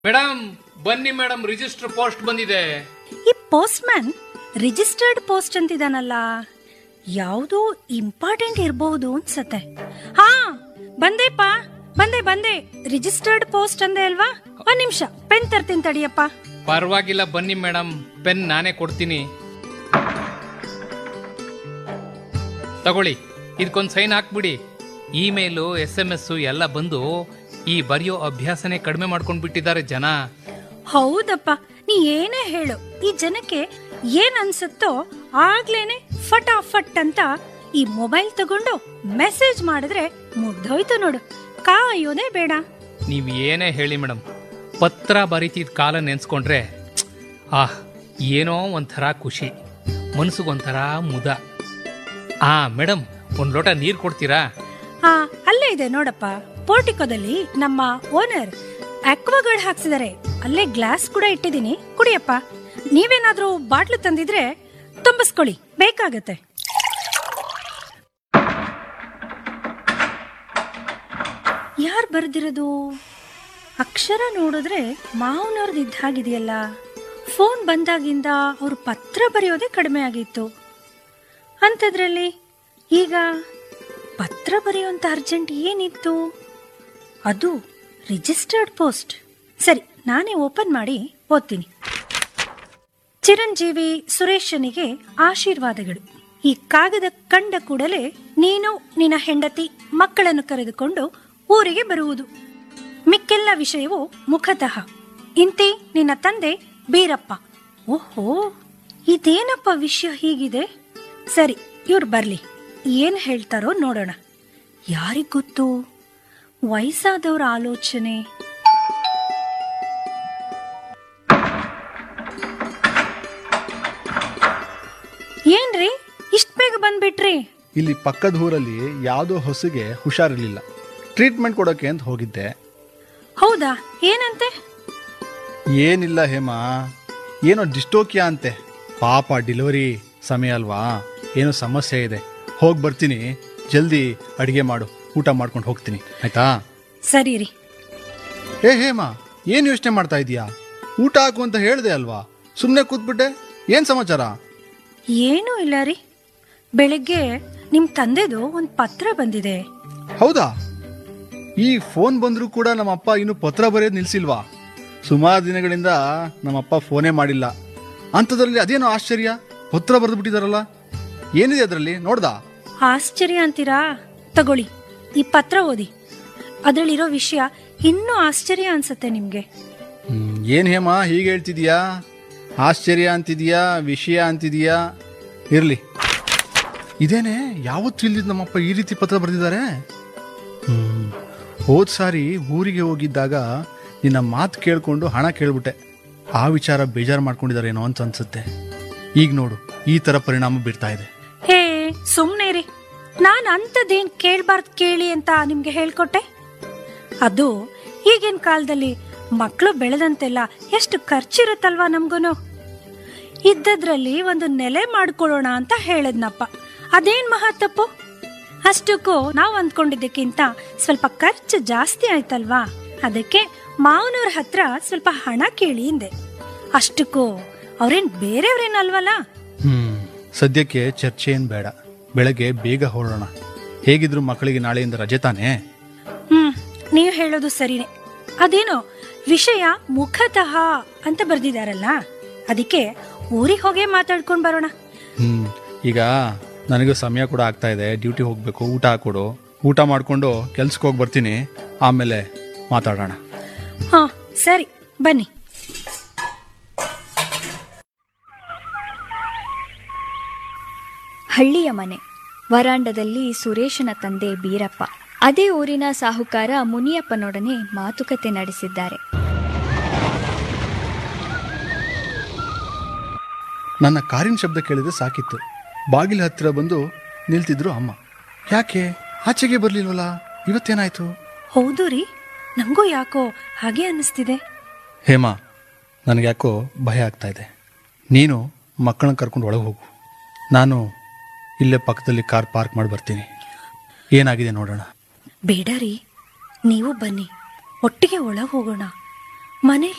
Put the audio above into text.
madam ಬನ್ನಿ madam register post ಬಂದಿದೆ ಈ ಪೋಸ್ಟ್ ಮ್ಯಾನ್ ರಿಜಿಸ್ಟರ್ಡ್ ಪೋಸ್ಟ್ ಅಂತಿದಾನಲ್ಲ ಯಾವುದೋ ಇಂಪಾರ್ಟೆಂಟ್ ಇರಬಹುದು ಅನ್ಸತ್ತೆ ಹಾ ಬಂದೇಪಾ ಬಂದೆ ಬಂದೆ ರಿಜಿಸ್ಟರ್ಡ್ ಪೋಸ್ಟ್ ಅಂದೆ ಅಲ್ವಾ ಒಂದ್ ನಿಮಿಷ ಪೆನ್ ತರ್ತೀನಿ ತಡಿಯಪ್ಪ ಪರವಾಗಿಲ್ಲ ಬನ್ನಿ ಮೇಡಮ್ ಪೆನ್ ನಾನೇ ಕೊಡ್ತೀನಿ ತಗೊಳ್ಳಿ ಇದಕ್ಕೊಂದು ಸೈನ್ ಹಾಕ್ಬಿಡಿ ಇಮೇಲು ಎಸ್ ಎಂ ಎಸ್ ಎಲ್ಲ ಬಂದು ಈ ಬರೆಯೋ ಅಭ್ಯಾಸನೇ ಕಡಿಮೆ ಮಾಡ್ಕೊಂಡ್ ಬಿಟ್ಟಿದ್ದಾರೆ ಜನ ಹೌದಪ್ಪ ನೀ ಏನೇ ಹೇಳು ಈ ಜನಕ್ಕೆ ಏನ್ ಅನ್ಸುತ್ತೋ ಆಗ್ಲೇನೆ ಫಟಾಫಟ್ ಅಂತ ಈ ಮೊಬೈಲ್ ತಗೊಂಡು ಮೆಸೇಜ್ ಮಾಡಿದ್ರೆ ಮುಗ್ದೋಯ್ತು ನೋಡು ಕಾಯೋದೇ ಬೇಡ ನೀವ್ ಏನೇ ಹೇಳಿ ಮೇಡಮ್ ಪತ್ರ ಬರೀತಿದ್ ಕಾಲ ನೆನ್ಸ್ಕೊಂಡ್ರೆ ಆಹ್ ಏನೋ ಒಂಥರ ಖುಷಿ ಮನ್ಸಿಗೊಂಥರ ಮುದ ಆ ಮೇಡಮ್ ಒಂದ್ ಲೋಟ ನೀರ್ ಕೊಡ್ತೀರಾ ಹಾ ಅಲ್ಲೇ ಇದೆ ನೋಡಪ್ಪ ಪೋರ್ಟಿಕೋದಲ್ಲಿ ನಮ್ಮ ಓನರ್ ಅಕ್ವಾಗಾರ್ಡ್ ಹಾಕ್ಸಿದಾರೆ ಅಲ್ಲೇ ಗ್ಲಾಸ್ ಕೂಡ ಇಟ್ಟಿದ್ದೀನಿ ಕುಡಿಯಪ್ಪ ನೀವೇನಾದ್ರೂ ಬಾಟ್ಲು ತಂದಿದ್ರೆ ತುಂಬಿಸ್ಕೊಳ್ಳಿ ಬೇಕಾಗತ್ತೆ ಯಾರು ಬರ್ದಿರೋದು ಅಕ್ಷರ ನೋಡಿದ್ರೆ ಮಾವನವ್ರದ್ದು ಇದ್ದ ಹಾಗಿದೆಯಲ್ಲ ಫೋನ್ ಬಂದಾಗಿಂದ ಅವ್ರು ಪತ್ರ ಬರೆಯೋದೇ ಕಡಿಮೆ ಆಗಿತ್ತು ಅಂಥದ್ರಲ್ಲಿ ಈಗ ಪತ್ರ ಬರೆಯುವಂತ ಅರ್ಜೆಂಟ್ ಏನಿತ್ತು ಅದು ರಿಜಿಸ್ಟರ್ಡ್ ಪೋಸ್ಟ್ ಸರಿ ನಾನೇ ಓಪನ್ ಮಾಡಿ ಓದ್ತೀನಿ ಚಿರಂಜೀವಿ ಸುರೇಶನಿಗೆ ಆಶೀರ್ವಾದಗಳು ಈ ಕಾಗದ ಕಂಡ ಕೂಡಲೇ ನೀನು ನಿನ್ನ ಹೆಂಡತಿ ಮಕ್ಕಳನ್ನು ಕರೆದುಕೊಂಡು ಊರಿಗೆ ಬರುವುದು ಮಿಕ್ಕೆಲ್ಲ ವಿಷಯವು ಮುಖತಃ ಇಂತಿ ನಿನ್ನ ತಂದೆ ಬೀರಪ್ಪ ಓಹೋ ಇದೇನಪ್ಪ ವಿಷಯ ಹೀಗಿದೆ ಸರಿ ಇವ್ರು ಬರ್ಲಿ ಏನ್ ಹೇಳ್ತಾರೋ ನೋಡೋಣ ಯಾರಿಗ್ ಗೊತ್ತು ವಯಸ್ಸಾದವ್ರ ಆಲೋಚನೆ ಏನ್ರಿ ಇಷ್ಟ ಬೇಗ ಬಂದ್ಬಿಟ್ರಿ ಇಲ್ಲಿ ಪಕ್ಕದ ಊರಲ್ಲಿ ಯಾವುದೋ ಹೊಸಿಗೆ ಹುಷಾರಿರ್ಲಿಲ್ಲ ಟ್ರೀಟ್ಮೆಂಟ್ ಕೊಡೋಕೆ ಅಂತ ಹೋಗಿದ್ದೆ ಹೌದಾ ಏನಂತೆ ಏನಿಲ್ಲ ಹೇಮಾ ಏನೋ ಡಿಸ್ಟೋಕಿಯಾ ಅಂತೆ ಪಾಪ ಡೆಲಿವರಿ ಸಮಯ ಅಲ್ವಾ ಏನೋ ಸಮಸ್ಯೆ ಇದೆ ಹೋಗಿ ಬರ್ತೀನಿ ಜಲ್ದಿ ಅಡಿಗೆ ಮಾಡು ಊಟ ಮಾಡ್ಕೊಂಡು ಹೋಗ್ತೀನಿ ಆಯ್ತಾ ಸರಿ ರೀ ಏ ಹೇಮಾ ಏನು ಯೋಚನೆ ಮಾಡ್ತಾ ಇದೀಯಾ ಊಟ ಹಾಕು ಅಂತ ಹೇಳ್ದೆ ಅಲ್ವಾ ಸುಮ್ಮನೆ ಕೂತ್ಬಿಟ್ಟೆ ಏನು ಸಮಾಚಾರ ಏನೂ ಇಲ್ಲ ರೀ ಬೆಳಿಗ್ಗೆ ನಿಮ್ ತಂದೆದು ಒಂದ್ ಪತ್ರ ಬಂದಿದೆ ಹೌದಾ ಈ ಫೋನ್ ಬಂದರೂ ಕೂಡ ನಮ್ಮಪ್ಪ ಇನ್ನೂ ಪತ್ರ ಬರೆಯೋದು ನಿಲ್ಸಿಲ್ವಾ ಸುಮಾರು ದಿನಗಳಿಂದ ನಮ್ಮಪ್ಪ ಫೋನೇ ಮಾಡಿಲ್ಲ ಅಂಥದ್ರಲ್ಲಿ ಅದೇನೋ ಆಶ್ಚರ್ಯ ಪತ್ರ ಬರೆದು ಬಿಟ್ಟಿದಾರಲ್ಲ ಏನಿದೆ ಅದರಲ್ಲಿ ನೋಡ್ದಾ ಆಶ್ಚರ್ಯ ಅಂತೀರಾ ತಗೊಳ್ಳಿ ಈ ಪತ್ರ ಓದಿ ಅದ್ರಲ್ಲಿರೋ ವಿಷಯ ಇನ್ನೂ ಆಶ್ಚರ್ಯ ಅನ್ಸುತ್ತೆ ನಿಮ್ಗೆ ಹ್ಮ್, ಏನ್ ಹೇಮ ಹೀಗೆ ಹೇಳ್ತಿದೀಯಾ ಆಶ್ಚರ್ಯ ಅಂತಿದೀಯಾ ವಿಷಯ ಅಂತಿದೀಯಾ ಇರ್ಲಿ ಇದೇನೆ ಯಾವತ್ತೂ ಇಲ್ದಿದ್ ನಮ್ಮಪ್ಪ ಈ ರೀತಿ ಪತ್ರ ಬರೆದಿದ್ದಾರೆ ಹ್ಮ್ ಹೋದ್ ಸಾರಿ ಊರಿಗೆ ಹೋಗಿದ್ದಾಗ ನಿನ್ನ ಮಾತು ಕೇಳ್ಕೊಂಡು ಹಣ ಕೇಳ್ಬಿಟ್ಟೆ ಆ ವಿಚಾರ ಬೇಜಾರು ಮಾಡ್ಕೊಂಡಿದಾರೇನೋ ಅಂತ ಅನ್ಸುತ್ತೆ ಈಗ ನೋಡು ಈ ತರ ಪರಿಣಾಮ ಬೀರ್ತಾ ಇದೆ ಹೇ ಸುಮ್ನೆ ರೀ ನಾನ್ ಅಂಥದ್ದೇನ್ ಕೇಳ್ಬಾರ್ದು ಕೇಳಿ ಅಂತ ನಿಮ್ಗೆ ಹೇಳ್ಕೊಟ್ಟೆ ಅದು ಈಗಿನ ಕಾಲದಲ್ಲಿ ಮಕ್ಕಳು ಬೆಳೆದಂತೆಲ್ಲ ಎಷ್ಟು ಖರ್ಚಿರುತ್ತಲ್ವಾ ನಮ್ಗೂನು ಇದ್ದದ್ರಲ್ಲಿ ಒಂದು ನೆಲೆ ಮಾಡ್ಕೊಳ್ಳೋಣ ಅಂತ ಹೇಳದ್ನಪ್ಪ ಅದೇನ್ ಮಹಾ ತಪ್ಪು ಅಷ್ಟಕ್ಕೂ ನಾವು ಅಂದ್ಕೊಂಡಿದ್ದಕ್ಕಿಂತ ಸ್ವಲ್ಪ ಖರ್ಚು ಜಾಸ್ತಿ ಆಯ್ತಲ್ವಾ ಅದಕ್ಕೆ ಮಾವನವ್ರ ಹತ್ರ ಸ್ವಲ್ಪ ಹಣ ಕೇಳಿ ಹಿಂದೆ ಅಷ್ಟಕ್ಕೂ ಅವ್ರೇನ್ ಬೇರೆಯವ್ರೇನಲ್ವಲ್ಲ ಹ್ಮ್ ಸದ್ಯಕ್ಕೆ ಚರ್ಚೆ ಏನ್ ಬೇಡ ಬೆಳಗ್ಗೆ ಬೇಗ ಹೊರಡೋಣ ಹೇಗಿದ್ರು ಮಕ್ಕಳಿಗೆ ನಾಳೆಯಿಂದ ರಜೆ ತಾನೇ ಹ್ಮ್ ನೀವು ಹೇಳೋದು ಸರಿನೇ ಅದೇನೋ ವಿಷಯ ಮುಖತಃ ಅಂತ ಬರ್ದಿದಾರಲ್ಲ ಅದಕ್ಕೆ ಊರಿಗೆ ಹೋಗೇ ಮಾತಾಡ್ಕೊಂಡ್ ಬರೋಣ ಹ್ಮ್ ಈಗ ನನಗೂ ಸಮಯ ಕೂಡ ಆಗ್ತಾ ಇದೆ ಡ್ಯೂಟಿ ಹೋಗ್ಬೇಕು ಊಟ ಹಾಕೊಡು ಊಟ ಮಾಡ್ಕೊಂಡು ಕೆಲ್ಸಕ್ಕೆ ಹೋಗಿ ಬರ್ತೀನಿ ಆಮೇಲೆ ಮಾತಾಡೋಣ ಹಾ ಸರಿ ಬನ್ನಿ ಹಳ್ಳಿಯ ಮನೆ ವರಾಂಡದಲ್ಲಿ ಸುರೇಶನ ತಂದೆ ಬೀರಪ್ಪ ಅದೇ ಊರಿನ ಸಾಹುಕಾರ ಮುನಿಯಪ್ಪನೊಡನೆ ಮಾತುಕತೆ ನಡೆಸಿದ್ದಾರೆ ನನ್ನ ಕಾರಿನ ಶಬ್ದ ಕೇಳಿದ್ರೆ ಸಾಕಿತ್ತು ಬಾಗಿಲ ಹತ್ತಿರ ಬಂದು ನಿಲ್ತಿದ್ರು ಅಮ್ಮ ಯಾಕೆ ಆಚೆಗೆ ಬರ್ಲಿಲ್ವಲ್ಲ ಇವತ್ತೇನಾಯ್ತು ಹೌದು ರೀ ನಂಗೂ ಯಾಕೋ ಹಾಗೆ ಅನ್ನಿಸ್ತಿದೆ ಹೇಮಾ ನನಗೆ ಯಾಕೋ ಭಯ ಆಗ್ತಾ ಇದೆ ನೀನು ಮಕ್ಕಳನ್ನ ಕರ್ಕೊಂಡು ಒಳಗೆ ಹೋಗು ನಾನು ಇಲ್ಲೇ ಪಕ್ಕದಲ್ಲಿ ಕಾರ್ ಪಾರ್ಕ್ ಮಾಡಿ ಬರ್ತೀನಿ ಏನಾಗಿದೆ ನೋಡೋಣ ಬೇಡ ರೀ ನೀವು ಬನ್ನಿ ಒಟ್ಟಿಗೆ ಒಳಗೆ ಹೋಗೋಣ ಮನೇಲಿ